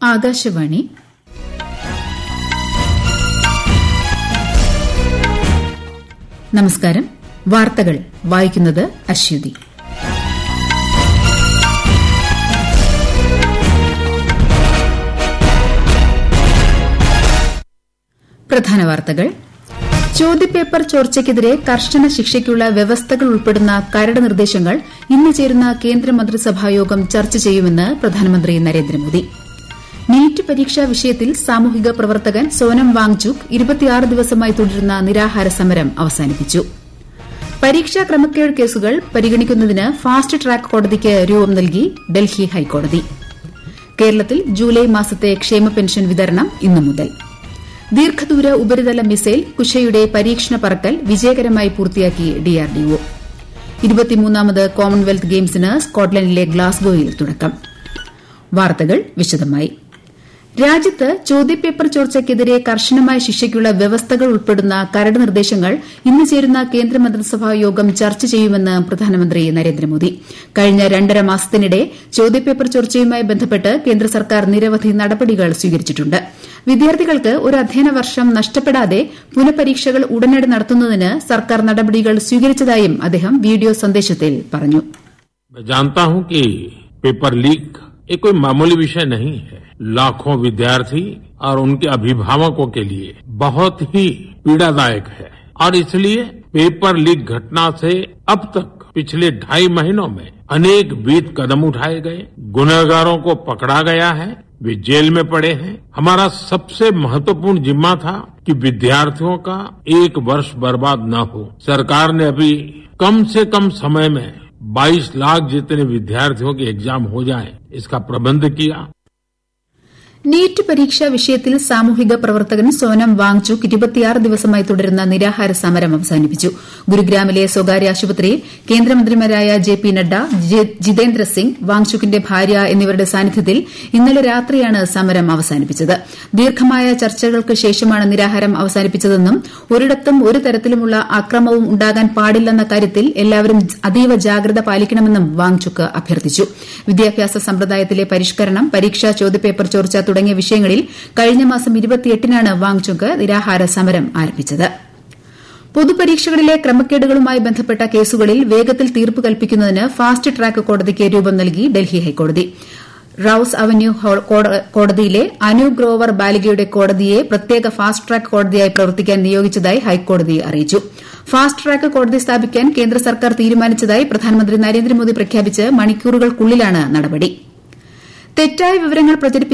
ആകാശവാണി നമസ്കാരം വാർത്തകൾ വായിക്കുന്നത് അശ്വതി പ്രധാന വാർത്തകൾ ചോദ്യപേപ്പർ ചോർച്ചയ്ക്കെതിരെ കർശന ശിക്ഷയ്ക്കുള്ള വ്യവസ്ഥകൾ ഉൾപ്പെടുന്ന കരട് നിർദ്ദേശങ്ങൾ ഇന്ന് ചേരുന്ന കേന്ദ്രമന്ത്രിസഭായോഗം ചർച്ച ചെയ്യുമെന്ന് പ്രധാനമന്ത്രി നരേന്ദ്രമോദി നീറ്റ് പരീക്ഷാ വിഷയത്തിൽ സാമൂഹിക പ്രവർത്തകൻ സോനം വാങ്ചുക് ഇരുപത്തിയാറ് ദിവസമായി തുടരുന്ന നിരാഹാര സമരം അവസാനിപ്പിച്ചു പരീക്ഷാ ക്രമക്കേട് കേസുകൾ പരിഗണിക്കുന്നതിന് ഫാസ്റ്റ് ട്രാക്ക് കോടതിക്ക് രൂപം നൽകി ഡൽഹി ഹൈക്കോടതി കേരളത്തിൽ ജൂലൈ മാസത്തെ ക്ഷേമ പെൻഷൻ വിതരണം ഇന്നു മുതൽ ദീർഘദൂര ഉപരിതല മിസൈൽ കുശയുടെ പരീക്ഷണ പറക്കൽ വിജയകരമായി പൂർത്തിയാക്കി ഡിആർഡിഒ ഇരുപത്തിമൂന്നാമത് കോമൺവെൽത്ത് ഗെയിംസിന് സ്കോട്ട്ലൻഡിലെ ഗ്ലാസ്ഗോയിൽ തുടക്കം വാർത്തകൾ വിശദമായി രാജ്യത്ത് ചോദ്യപേപ്പർ ചോർച്ചയ്ക്കെതിരെ കർശനമായ ശിക്ഷയ്ക്കുള്ള വ്യവസ്ഥകൾ ഉൾപ്പെടുന്ന കരട് നിർദ്ദേശങ്ങൾ ഇന്ന് ചേരുന്ന കേന്ദ്രമന്ത്രിസഭാ യോഗം ചർച്ച ചെയ്യുമെന്ന് പ്രധാനമന്ത്രി നരേന്ദ്രമോദി കഴിഞ്ഞ രണ്ടര മാസത്തിനിടെ ചോദ്യപേപ്പർ ചോർച്ചയുമായി ബന്ധപ്പെട്ട് കേന്ദ്ര സർക്കാർ നിരവധി നടപടികൾ സ്വീകരിച്ചിട്ടുണ്ട് വിദ്യാർത്ഥികൾക്ക് ഒരു അധ്യയന വർഷം നഷ്ടപ്പെടാതെ പുനഃപരീക്ഷകൾ ഉടനടി നടത്തുന്നതിന് സർക്കാർ നടപടികൾ സ്വീകരിച്ചതായും അദ്ദേഹം വീഡിയോ സന്ദേശത്തിൽ പറഞ്ഞു मैं जानता हूं कि पेपर लीक ये कोई मामूली विषय नहीं है लाखों विद्यार्थी और उनके अभिभावकों के लिए बहुत ही पीड़ादायक है और इसलिए पेपर लीक घटना से अब तक पिछले ढाई महीनों में अनेक विध कदम उठाए गए गुनहगारों को पकड़ा गया है वे जेल में पड़े हैं हमारा सबसे महत्वपूर्ण जिम्मा था कि विद्यार्थियों का एक वर्ष बर्बाद न हो सरकार ने अभी कम से कम समय में 22 लाख जितने विद्यार्थियों के एग्जाम हो जाए इसका प्रबंध किया നീറ്റ് പരീക്ഷാ വിഷയത്തിൽ സാമൂഹിക പ്രവർത്തകൻ സോനം വാങ്ചുക് ഇരുപത്തിയാറ് ദിവസമായി തുടരുന്ന നിരാഹാര സമരം അവസാനിപ്പിച്ചു ഗുരുഗ്രാമിലെ സ്വകാര്യ ആശുപത്രിയിൽ കേന്ദ്രമന്ത്രിമാരായ ജെ പി നഡ്ഡ ജിതേന്ദ്ര സിംഗ് വാങ്ചുക്കിന്റെ ഭാര്യ എന്നിവരുടെ സാന്നിധ്യത്തിൽ ഇന്നലെ രാത്രിയാണ് സമരം അവസാനിപ്പിച്ചത് ദീർഘമായ ചർച്ചകൾക്ക് ശേഷമാണ് നിരാഹാരം അവസാനിപ്പിച്ചതെന്നും ഒരിടത്തും ഒരു തരത്തിലുമുള്ള അക്രമവും ഉണ്ടാകാൻ പാടില്ലെന്ന കാര്യത്തിൽ എല്ലാവരും അതീവ ജാഗ്രത പാലിക്കണമെന്നും വാങ്ചുക്ക് അഭ്യർത്ഥിച്ചു വിദ്യാഭ്യാസ സമ്പ്രദായത്തിലെ പരിഷ്കരണം പരീക്ഷാ ചോദ്യപേപ്പർ ചോർച്ച തുടങ്ങിയ വിഷയങ്ങളിൽ കഴിഞ്ഞ മാസം ഇരുപത്തിയെട്ടിനാണ് വാങ്ചുക്ക് നിരാഹാര സമരം ആരംഭിച്ചത് പൊതുപരീക്ഷകളിലെ ക്രമക്കേടുകളുമായി ബന്ധപ്പെട്ട കേസുകളിൽ വേഗത്തിൽ തീർപ്പ് കൽപ്പിക്കുന്നതിന് ഫാസ്റ്റ് ട്രാക്ക് കോടതിക്ക് രൂപം നൽകി ഡൽഹി ഹൈക്കോടതി റൌസ് അവന്യൂ കോടതിയിലെ അനു ഗ്രോവർ ബാലികയുടെ കോടതിയെ പ്രത്യേക ഫാസ്റ്റ് ട്രാക്ക് കോടതിയായി പ്രവർത്തിക്കാൻ നിയോഗിച്ചതായി ഹൈക്കോടതി അറിയിച്ചു ഫാസ്റ്റ് ട്രാക്ക് കോടതി സ്ഥാപിക്കാൻ കേന്ദ്ര സർക്കാർ തീരുമാനിച്ചതായി പ്രധാനമന്ത്രി നരേന്ദ്രമോദി പ്രഖ്യാപിച്ച് മണിക്കൂറുകൾക്കുള്ളിലാണ് നടപടി തെറ്റായ വിവരങ്ങൾ പ്രചരിപ്പിച്ച